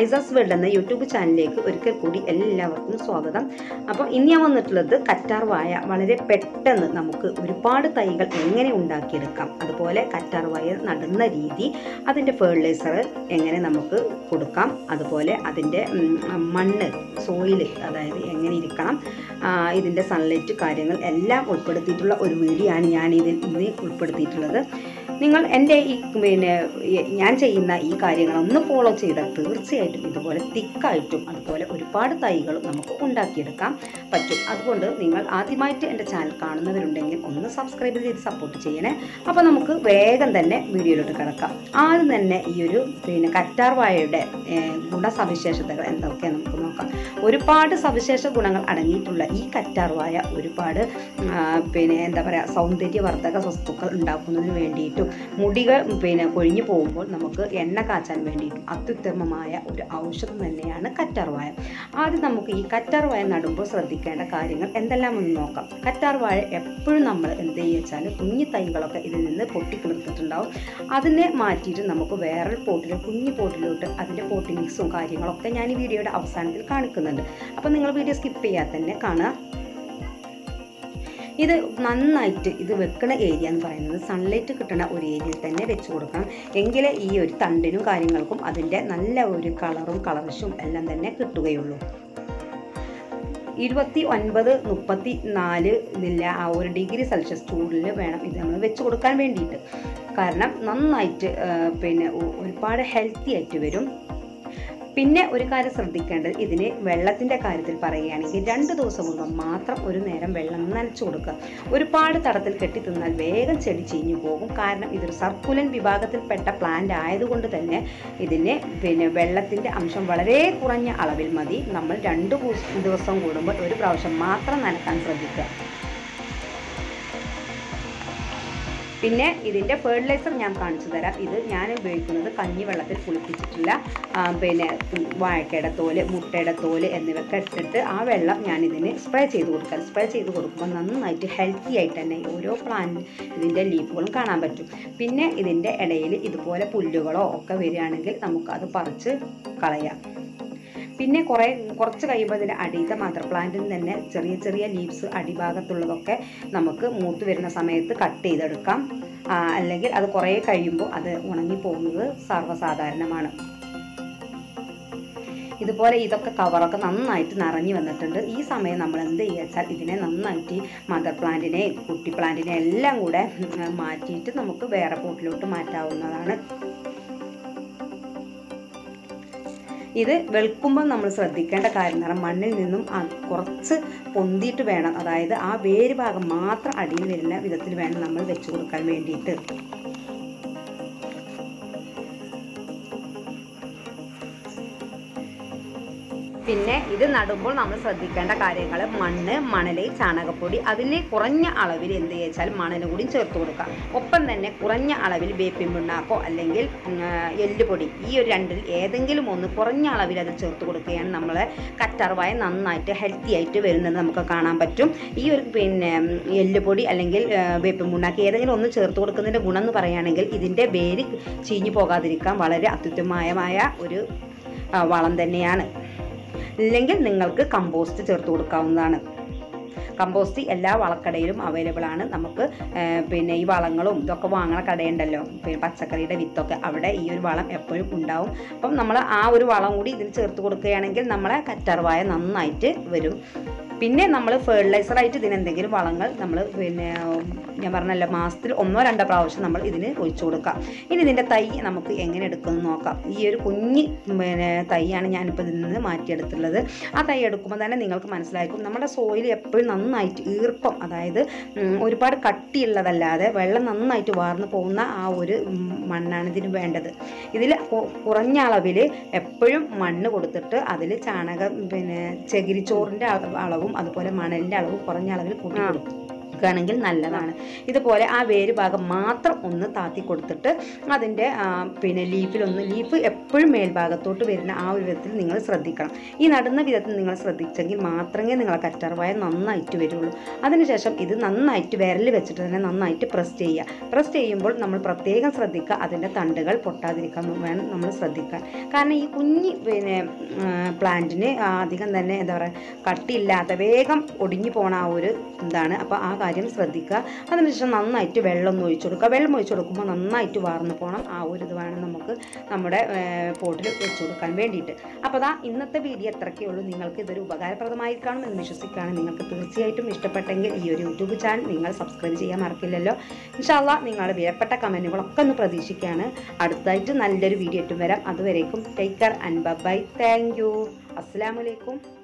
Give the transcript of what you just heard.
ഫൈസാസ് world എന്ന YouTube ചാനലിലേക്ക് ഒരിക്കൽ കൂടി എല്ലാവർക്കും സ്വാഗതം അപ്പോൾ ഇന്ന് ഞാൻ വന്നിട്ടുള്ളത് കറ്റാർ വായ വളരെ പെട്ടെന്ന് നമുക്ക് ഒരുപാട് തൈകൾ എങ്ങനെ ഉണ്ടാക്കിയെടുക്കാം അതുപോലെ കറ്റാർ വായ നടുന്ന രീതി അതിൻ്റെ ഫെർട്ടിലൈസർ എങ്ങനെ നമുക്ക് കൊടുക്കാം അതുപോലെ അതിൻ്റെ ഉം, മണ്ണ് സോയിൽ അതായത് എങ്ങനെ ഇരിക്കണം ആ, ഇതിൻ്റെ സൺലൈറ്റ് കാര്യങ്ങൾ എല്ലാം ഉൾപ്പെടുത്തിയിട്ടുള്ള ഒരു വീഡിയോ ആണ് ഞാൻ ഇതിൽ ഇന്ന് ഉൾപ്പെടുത്തിയിട്ടുള്ളത് നിങ്ങൾ എൻ്റെ ഈ പിന്നെ ഈ- ഞാൻ ചെയ്യുന്ന ഈ കാര്യങ്ങൾ ഒന്ന് ഫോളോ ചെയ്താൽ തീർച്ചയായിട്ടും ഇതുപോലെ തിക്കായിട്ടും അതുപോലെ ഒരുപാട് തൈകളും നമുക്ക് ഉണ്ടാക്കിയെടുക്കാം പറ്റും അതുകൊണ്ട് നിങ്ങൾ ആദ്യമായിട്ട് എൻ്റെ ചാനൽ കാണുന്നവരുണ്ടെങ്കിൽ ഒന്ന് സബ്സ്ക്രൈബ് ചെയ്ത് സപ്പോർട്ട് ചെയ്യണേ അപ്പോൾ നമുക്ക് വേഗം തന്നെ വീഡിയോയിലോട്ട് കിടക്കാം ആദ്യം തന്നെ ഈ ഒരു പിന്നെ കറ്റാർ വാഴയുടെ ഏഹ്, ഗുണസവിശേഷതകൾ എന്തൊക്കെ നമുക്ക് നോക്കാം ഒരുപാട് സവിശേഷ ഗുണങ്ങൾ അടങ്ങിയിട്ടുള്ള ഈ കറ്റാർ വാഴ ഒരുപാട് ആ, പിന്നെ എന്താ പറയുക സൗന്ദര്യവർദ്ധക വസ്തുക്കൾ ഉണ്ടാക്കുന്നതിന് വേണ്ടിയിട്ടും മുടികൾ പിന്നെ കൊഴിഞ്ഞു പോകുമ്പോൾ നമുക്ക് എണ്ണ കാച്ചാൻ വേണ്ടിയിട്ടും അത്യുത്തമമായ ഒരു ഔഷധം തന്നെയാണ് കറ്റാർവാഴ ആദ്യം നമുക്ക് ഈ കറ്റാർവാഴ നടുമ്പോൾ ശ്രദ്ധിക്കേണ്ട കാര്യങ്ങൾ എന്തെല്ലാം ഒന്ന് നോക്കാം കറ്റാർവാഴ എപ്പോഴും നമ്മൾ എന്ത് ചെയ്യുക വെച്ചാൽ കുഞ്ഞു തൈകളൊക്കെ ഇതിൽ നിന്ന് പൊട്ടിക്കിളിർത്തിട്ടുണ്ടാവും അതിനെ മാറ്റിയിട്ട് നമുക്ക് വേറെ പോട്ടിൽ കുഞ്ഞു പോട്ടിലോട്ട് അതിൻ്റെ പോട്ടി മിക്സും കാര്യങ്ങളൊക്കെ ഞാൻ ഈ വീഡിയോയുടെ അവസാനത്തിൽ കാണിക്കുന്നുണ്ട് അപ്പോൾ നിങ്ങൾ വീഡിയോ സ്കിപ്പ് ചെയ്യാതെ തന്നെ കാണുക ഇത് നന്നായിട്ട് ഇത് വെക്കണ ഏരിയ എന്ന് പറയുന്നത് സൺലൈറ്റ് കിട്ടുന്ന ഒരു ഏരിയയിൽ തന്നെ വെച്ച് കൊടുക്കണം എങ്കിലേ ഈ ഒരു തണ്ടിനും കാര്യങ്ങൾക്കും അതിൻ്റെ നല്ല ഒരു കളറും കളർഷും എല്ലാം തന്നെ കിട്ടുകയുള്ളൂ ഇരുപത്തി ഒൻപത് മുപ്പത്തി നാല് ഇതില്ല ആ ഒരു ഡിഗ്രി സെൽഷ്യസ് ചൂടിൽ വേണം ഇത് നമ്മൾ വെച്ച് കൊടുക്കാൻ വേണ്ടിയിട്ട് കാരണം നന്നായിട്ട് ആ, പിന്നെ ഒ- ഒരുപാട് ഹെൽത്തി ആയിട്ട് വരും പിന്നെ ഒരു കാര്യം ശ്രദ്ധിക്കേണ്ടത് ഇതിന് വെള്ളത്തിൻ്റെ കാര്യത്തിൽ പറയുകയാണെങ്കിൽ രണ്ട് ദിവസം മുമ്പ് മാത്രം ഒരു നേരം വെള്ളം നനച്ചു കൊടുക്കുക ഒരുപാട് തടത്തിൽ കെട്ടി തിന്നാൽ വേഗം ചെടി ചീഞ്ഞു പോകും കാരണം ഇതൊരു സർക്കുലൻ വിഭാഗത്തിൽപ്പെട്ട പ്ലാന്റ് ആയതുകൊണ്ട് തന്നെ ഇതിന് പിന്നെ വെള്ളത്തിൻ്റെ അംശം വളരെ കുറഞ്ഞ അളവിൽ മതി നമ്മൾ രണ്ട് ദിവസ- ദിവസം കൂടുമ്പോൾ ഒരു പ്രാവശ്യം മാത്രം നനക്കാൻ ശ്രദ്ധിക്കുക പിന്നെ ഇതിൻ്റെ ഫെർട്ടിലൈസർ ഞാൻ കാണിച്ചു തരാം ഇത് ഞാൻ ഉപയോഗിക്കുന്നത് കഞ്ഞിവെള്ളത്തിൽ കുളിപ്പിച്ചിട്ടുള്ള ആ, പിന്നെ വാഴക്കയുടെ തോല് മുട്ടയുടെ തോല് എന്നിവയൊക്കെ ഇട്ടിട്ട് ആ വെള്ളം ഞാൻ ഇതിന് സ്പ്രേ ചെയ്ത് കൊടുക്കാം സ്പ്രേ ചെയ്ത് കൊടുക്കുമ്പോൾ നന്നായിട്ട് ഹെൽത്തി ആയിട്ട് തന്നെ ഓരോ പ്ലാന്റ് ഇതിൻ്റെ ലീഫുകളും കാണാൻ പറ്റും പിന്നെ ഇതിൻ്റെ ഇടയിൽ ഇതുപോലെ പുല്ലുകളോ ഒക്കെ വരികയാണെങ്കിൽ നമുക്കത് പറിച്ച് കളയാം പിന്നെ കുറേ കുറച്ച് കഴിയുമ്പോൾ ഇതിൻ്റെ അടിയത്തെ മദർ പ്ലാന്റിൽ തന്നെ ചെറിയ ചെറിയ ലീവ്സ് അടിഭാഗത്തുള്ളതൊക്കെ നമുക്ക് മൂത്ത് വരുന്ന സമയത്ത് കട്ട് ചെയ്തെടുക്കാം ആ, അല്ലെങ്കിൽ അത് കുറേ കഴിയുമ്പോൾ അത് ഉണങ്ങി പോകുന്നത് സർവ്വസാധാരണമാണ് ഇതുപോലെ ഇതൊക്കെ കവറൊക്കെ നന്നായിട്ട് നിറഞ്ഞു വന്നിട്ടുണ്ട് ഈ സമയം നമ്മൾ എന്ത് ചെയ്യുക വെച്ചാൽ ഇതിനെ നന്നായിട്ട് മദർ പ്ലാന്റിനെ കുട്ടി പ്ലാന്റിനെ എല്ലാം കൂടെ ഉം, മാറ്റിയിട്ട് നമുക്ക് വേറെ പോട്ടിലോട്ട് മാറ്റാവുന്നതാണ് ഇത് വെളുക്കുമ്പോൾ നമ്മൾ ശ്രദ്ധിക്കേണ്ട കാര്യം എന്ന് പറഞ്ഞാൽ മണ്ണിൽ നിന്നും ആ കുറച്ച് പൊന്തിയിട്ട് വേണം അതായത് ആ വേര് ഭാഗം മാത്രം അടിയിൽ വരുന്ന വിധത്തിൽ വേണം നമ്മൾ വെച്ച് കൊടുക്കാൻ വേണ്ടിയിട്ട് പിന്നെ ഇത് നടുമ്പോൾ നമ്മൾ ശ്രദ്ധിക്കേണ്ട കാര്യങ്ങൾ മണ്ണ് മണല് ചാണകപ്പൊടി അതിൽ കുറഞ്ഞ അളവിൽ എന്ത് ചെയ്ച്ചാൽ മണൽ കൂടി ചേർത്ത് കൊടുക്കാം ഒപ്പം തന്നെ കുറഞ്ഞ അളവിൽ വേപ്പിൻ പിണ്ണാക്കോ അല്ലെങ്കിൽ ഉം, ആ, എല്ലുപൊടി ഈ ഒരു രണ്ടിൽ ഏതെങ്കിലും ഒന്ന് കുറഞ്ഞ അളവിൽ അത് ചേർത്ത് കൊടുക്കുകയാണ് നമ്മളെ കറ്റാർവായ നന്നായിട്ട് ഹെൽത്തി ആയിട്ട് വരുന്നത് നമുക്ക് കാണാൻ പറ്റും ഈ ഒരു പിന്നെ ഉം, എല്ലുപൊടി അല്ലെങ്കിൽ ആ, വേപ്പിൻ പിണ്ണാക്ക് ഏതെങ്കിലും ഒന്ന് ചേർത്ത് കൊടുക്കുന്നതിൻ്റെ ഗുണം എന്ന് പറയുകയാണെങ്കിൽ ഇതിൻ്റെ വേര് ചീഞ്ഞു പോകാതിരിക്കാൻ വളരെ അത്യുത്തമമായ ഒരു ആ, വളം തന്നെയാണ് ഇല്ലെങ്കിൽ നിങ്ങൾക്ക് കമ്പോസ്റ്റ് ചേർത്ത് കൊടുക്കാവുന്നതാണ് കമ്പോസ്റ്റ് എല്ലാ വളക്കടയിലും അവൈലബിൾ ആണ് നമുക്ക് ആ, പിന്നെ ഈ വളങ്ങളും ഇതൊക്കെ വാങ്ങണ കടയുണ്ടല്ലോ പിന്നെ പച്ചക്കറിയുടെ വിത്തൊക്കെ അവിടെ ഈ ഒരു വളം എപ്പോഴും ഉണ്ടാവും അപ്പം നമ്മൾ ആ ഒരു വളം കൂടി ഇതിൽ ചേർത്ത് കൊടുക്കുകയാണെങ്കിൽ നമ്മളെ കറ്റാർവായ നന്നായിട്ട് വരും പിന്നെ നമ്മൾ ഫെർട്ടിലൈസറായിട്ട് ഇതിന് എന്തെങ്കിലും വളങ്ങൾ നമ്മൾ പിന്നെ ഉം, ഞാൻ പറഞ്ഞല്ലോ മാസത്തിൽ ഒന്നോ രണ്ടോ പ്രാവശ്യം നമ്മൾ ഇതിന് ഒഴിച്ചു കൊടുക്കാം ഇനി ഇതിൻ്റെ തൈ നമുക്ക് എങ്ങനെ എടുക്കുമെന്ന് നോക്കാം ഈ ഒരു കുഞ്ഞ് പിന്നെ തൈയാണ് ഞാനിപ്പോൾ ഇതിൽ നിന്ന് മാറ്റിയെടുത്തുള്ളത് ആ തൈ എടുക്കുമ്പോൾ തന്നെ നിങ്ങൾക്ക് മനസ്സിലായിരിക്കും നമ്മുടെ സോയിൽ എപ്പോഴും നന്നായിട്ട് ഈർപ്പം അതായത് ഉം, ഒരുപാട് കട്ടിയുള്ളതല്ലാതെ വെള്ളം നന്നായിട്ട് വാർന്നു പോകുന്ന ആ ഒരു ഉം, മണ്ണാണ് ഇതിന് വേണ്ടത് ഇതിൽ കുറഞ്ഞ അളവിൽ എപ്പോഴും മണ്ണ് കൊടുത്തിട്ട് അതിൽ ചാണകം പിന്നെ ചകിരിച്ചോറിൻ്റെ അളവ് അളവും അതുപോലെ മണലിൻ്റെ അളവും കുറഞ്ഞ അളവിൽ കൂട്ടി കൊടുക്കും ണെങ്കിൽ നല്ലതാണ് ഇതുപോലെ ആ വേര് ഭാഗം മാത്രം ഒന്ന് താത്തി കൊടുത്തിട്ട് അതിൻ്റെ ആ, പിന്നെ ലീഫിലൊന്ന് ലീഫ് എപ്പോഴും മേൽഭാഗത്തോട്ട് വരുന്ന ആ ഒരു വിധത്തിൽ നിങ്ങൾ ശ്രദ്ധിക്കണം ഈ നടുന്ന വിധത്തിൽ നിങ്ങൾ ശ്രദ്ധിച്ചെങ്കിൽ മാത്രമേ നിങ്ങളെ കറ്റാർവായ നന്നായിട്ട് വരുള്ളൂ അതിനുശേഷം ഇത് നന്നായിട്ട് വിരൽ വെച്ചിട്ട് തന്നെ നന്നായിട്ട് പ്രസ് ചെയ്യുക പ്രസ് ചെയ്യുമ്പോൾ നമ്മൾ പ്രത്യേകം ശ്രദ്ധിക്കുക അതിൻ്റെ തണ്ടുകൾ പൊട്ടാതിരിക്കാൻ വേണം നമ്മൾ ശ്രദ്ധിക്കാൻ കാരണം ഈ കുഞ്ഞി പിന്നെ പ്ലാന്റിന് അധികം തന്നെ എന്താ പറയുക കട്ടിയില്ലാത്ത വേഗം ഒടിഞ്ഞു പോണ ആ ഒരു ഇതാണ് അപ്പോൾ ആ കാര്യം ശ്രദ്ധിക്കുക അതിനുശേഷം നന്നായിട്ട് വെള്ളം ഒന്ന് ഒഴിച്ചു കൊടുക്കുക വെള്ളം ഒഴിച്ചു കൊടുക്കുമ്പോൾ നന്നായിട്ട് വാർന്നു പോകണം ആ ഒരു ഇത് വേണം നമുക്ക് നമ്മുടെ പോട്ടിൽ വെച്ച് കൊടുക്കാൻ വേണ്ടിയിട്ട് അപ്പോൾ ദാ ഇന്നത്തെ വീഡിയോ എത്രയൊക്കെ ഉള്ളൂ നിങ്ങൾക്ക് ഇതൊരു ഉപകാരപ്രദമായി കാണും എന്ന് വിശ്വസിക്കുകയാണ് നിങ്ങൾക്ക് തീർച്ചയായിട്ടും ഇഷ്ടപ്പെട്ടെങ്കിൽ ഈ ഒരു യൂട്യൂബ് ചാനൽ നിങ്ങൾ സബ്സ്ക്രൈബ് ചെയ്യാൻ മറക്കില്ലല്ലോ ഇൻഷാല്ല നിങ്ങളുടെ വിലപ്പെട്ട കമൻറ്റുകളൊക്കെ ഒന്ന് പ്രതീക്ഷിക്കുകയാണ് അടുത്തായിട്ട് നല്ലൊരു വീഡിയോ ആയിട്ടും വരാം അതുവരേക്കും take care and bye thank you അസ്സാം വലൈക്കും